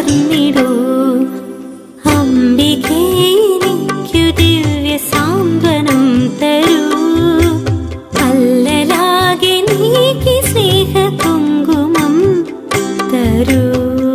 പകർന്നിടൂ അംബികേ എനിക്കു ദിവ്യ സാന്ത്വനം തരൂ അല്ലലാകെ നീക്കി സ്നേഹ കുങ്കുമം തരൂ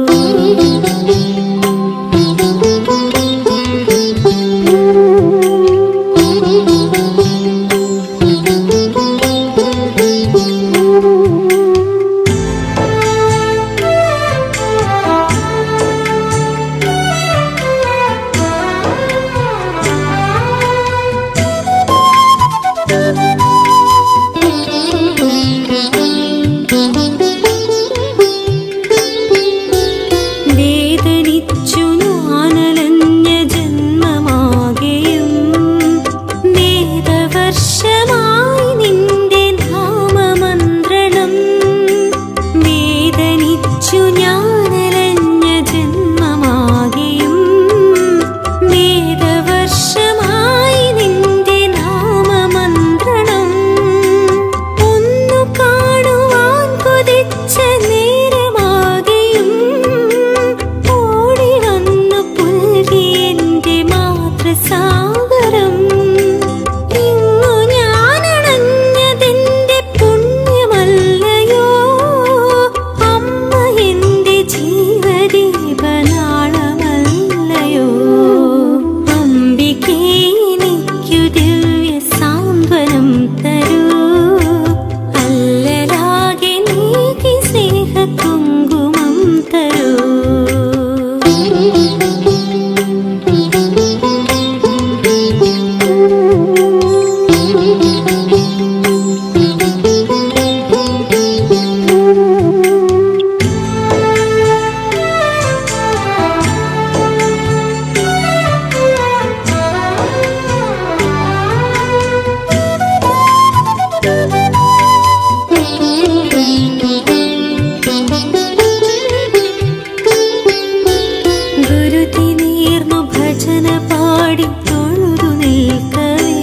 വേദനിച്ചു ഞാനലഞ്ഞ ജന്മമാകെയും വേദവർഷമായി നിന്റെ നാമമന്ത്രണം വേദനിച്ചു ഞാനലഞ്ഞ ജന്മമാകെയും വേദവർഷമായി നിന്റെ നാമമന്ത്രണം ഒന്നു കാണുവാൻ കൊതിച്ച നേരമാകെയും ഓടി വന്നു പുൽകി എന്റെ മാതൃസാഗരം ഇങ്ങു ഞാനണഞ്ഞതെന്റെ പുണ്യമല്ലയോ അമ്മ എന്റെ ജീവദീപനാളമല്ലയോ അംബികേ എനിക്കു ദിവ്യ സാന്ത്വനം തരൂ അല്ലലാകെ നീക്കി സ്നേഹ കുങ്കുമം തരൂ ഗുരുതി നീർന്നു ഭജന പാടി തൊഴുതു നിൽക്കവേ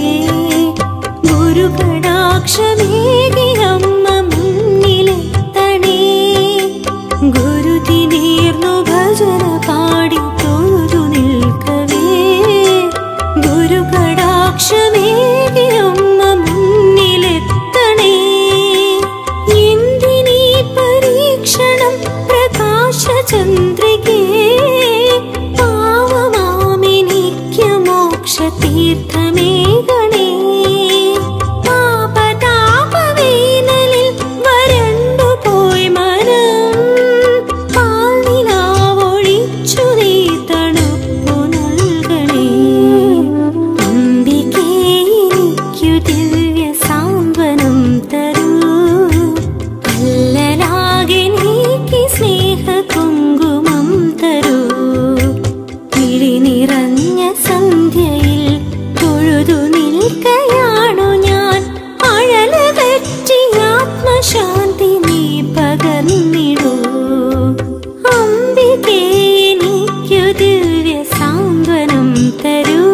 ഗുരുകടാക്ഷമേകി അമ്മ മുന്നിലെത്തണേ ഗുരുതി നീർന്നു ഭജന പാടി തൊഴുതു നിൽക്കവേ ഗുരുകടാക്ഷമേകി അമ്മ മുന്നിലെത്തണേ എന്തിനീ പരീക്ഷണം പ്രകാശചന്ദ്രികേ പാവമാമിനിക്ക് മോക്ഷതീർത്ഥമേകണേ പാപതാപവേനലിൽ വരണ്ടുപോയി മനം പാൽനിലാവൊഴിച്ചു നീ തണുപ്പു നൽകണേ അംബികേ എനിക്കു ദിവ്യ സാന്ത്വനം തരൂ അല്ലലാകെ നീക്കി സ്നേഹ കുങ്കുമം തരൂ കിഴി നിറഞ്ഞ സന്ധ്യയിൽ തൊഴുതു നിൽക്കയാണു ഞാൻ അഴല പറ്റി ആത്മശാന്തി നീ പകർന്നിടൂ അംബികേ എനിക്കു ദിവ്യ സാന്ത്വനം തരൂ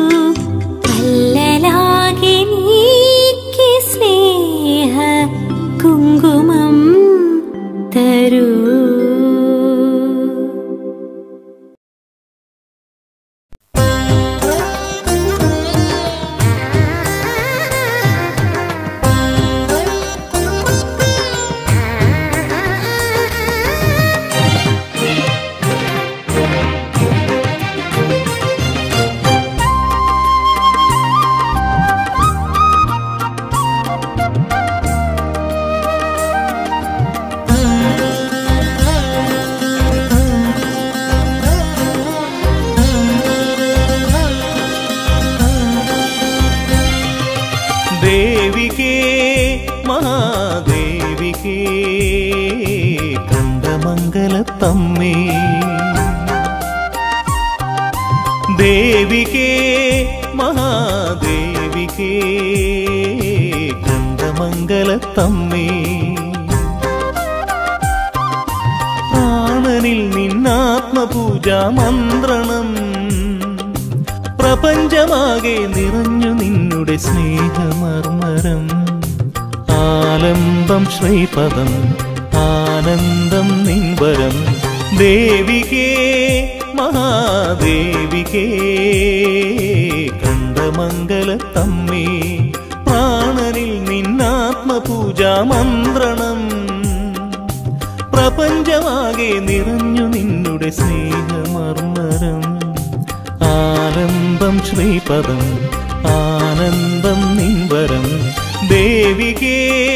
അല്ലലാകെ നീക്കി സ്നേഹ കുങ്കുമം തരൂ ദേവികേ മഹാദേവികേ കണ്ടമംഗലത്തമ്മേ ദേവികേ മഹാദേവികേ കണ്ടമംഗലത്തമ്മേ പ്രാണനിൽ നിന്നാത്മപൂജാ മന്ത്രണം പ്രപഞ്ചമാകെ നിറഞ്ഞു നിന്നുടെ സ്നേഹമർമരം ആലംബം ശ്രീപദം ആനന്ദം നിൻവരം ദേവികേ മഹാദേവികേ കണ്ടമംഗലത്തമ്മേ പ്രാണനിൽ നിന്നാത്മപൂജാ മന്ത്രണം പ്രപഞ്ചമാകെ നിറഞ്ഞു നിന്നുടെ സ്നേഹമർമ്മരം ആനന്ദം ശ്രീപദം ആനന്ദം നിൻവരം ദേവികേ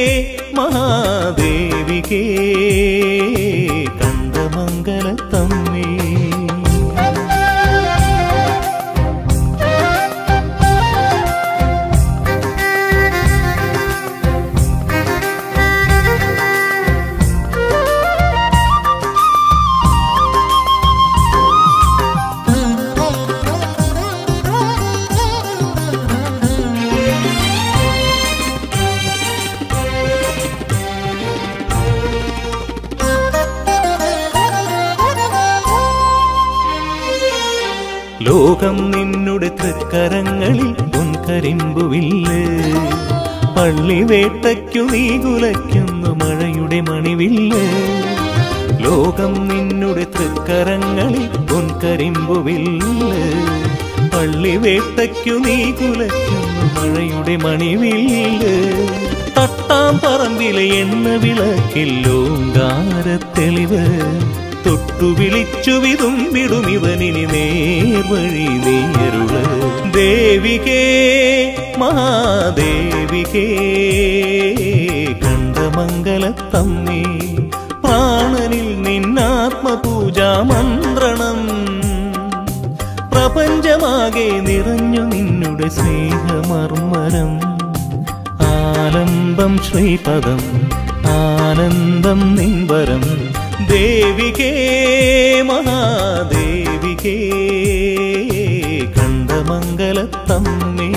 മഹാദേവികേ കണ്ടമംഗലത്തമ്മേ ലോകം നിന്നുടെ തൃക്കരങ്ങളിൽ പൊൻകരിമ്പുവില്ല് പള്ളി വേട്ടയ്ക്കു നീ കുലയ്ക്കുന്നു മഴയുടെ മണിവില്ല് ലോകം നിന്നുടെ തൃക്കരങ്ങളിൽ പൊൻകരിമ്പുവില്ല് പള്ളി വേട്ടയ്ക്കു നീ കുലയ്ക്കുന്നു മഴയുടെ മണിവില്ല് തട്ടാം പറമ്പിലെ എണ്ണ വിളക്കില്ലോങ്കാരത്തെളിവ് തൊട്ടു വിളിച്ചു വിതുമ്പിടും ഇവനിനി നേർവഴി നീയരുള് ദേവികേ മഹാദേവികേ കണ്ടമംഗലത്തമ്മേ പ്രാണനിൽ നിന്നാത്മപൂജാ മന്ത്രണം പ്രപഞ്ചമാകെ നിറഞ്ഞു നിന്നുടെ സ്നേഹമർമ്മരം ആലംബം ശ്രീപദം ആനന്ദം നിൻവരം ദേവികേ മഹാദേവികേ കണ്ടമംഗലത്തമ്മേ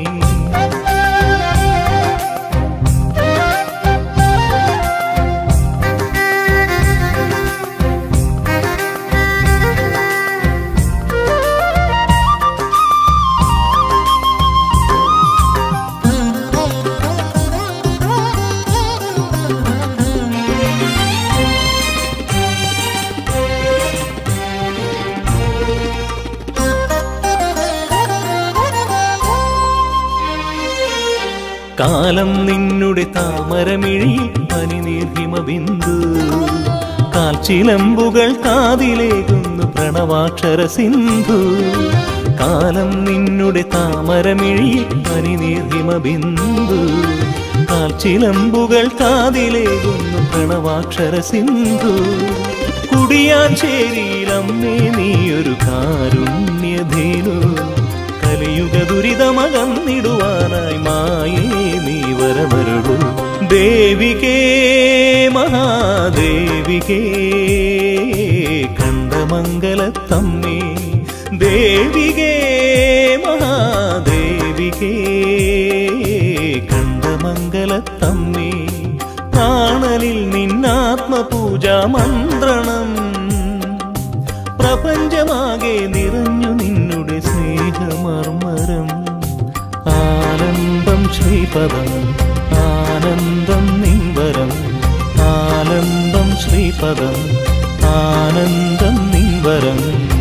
കാലം നിന്നുടെ താമരമിഴിയിൽ പനിനീർഹിമ ബിന്ദു കാൽച്ചിലമ്പുകൾ കാതിലേകുന്നു പ്രണവാക്ഷര സിന്ധു കാലം നിന്നുടെ താമരമിഴിയിൽ പനിനീർഹിമ ബിന്ദു കാൽച്ചിലമ്പുകൾ കാതിലേകുന്നു പ്രണവാക്ഷര സിന്ധു കുടിയാഞ്ചേരിയിലമ്മേ നീയൊരു കാരുണ്യധേനു കലിയുഗ ദുരിതമകന്നിടുവാനായി മായേ നീ വരമരുളു ദേവികേ മഹാദേവികേ കണ്ടമംഗലത്തമ്മേ ദേവികേ മഹാദേവികേ കണ്ടമംഗലത്തമ്മേ പ്രാണനിൽ നിന്നാത്മപൂജാ മന്ത്രണം പ്രപഞ്ചമാകെ നിറഞ്ഞു നിന്നുടെ സ്നേഹമർമ്മരം ആനന്ദം ശ്രീപദം ആനന്ദം നിൻവരം ആനന്ദം ശ്രീപദം ആനന്ദം നിൻവരം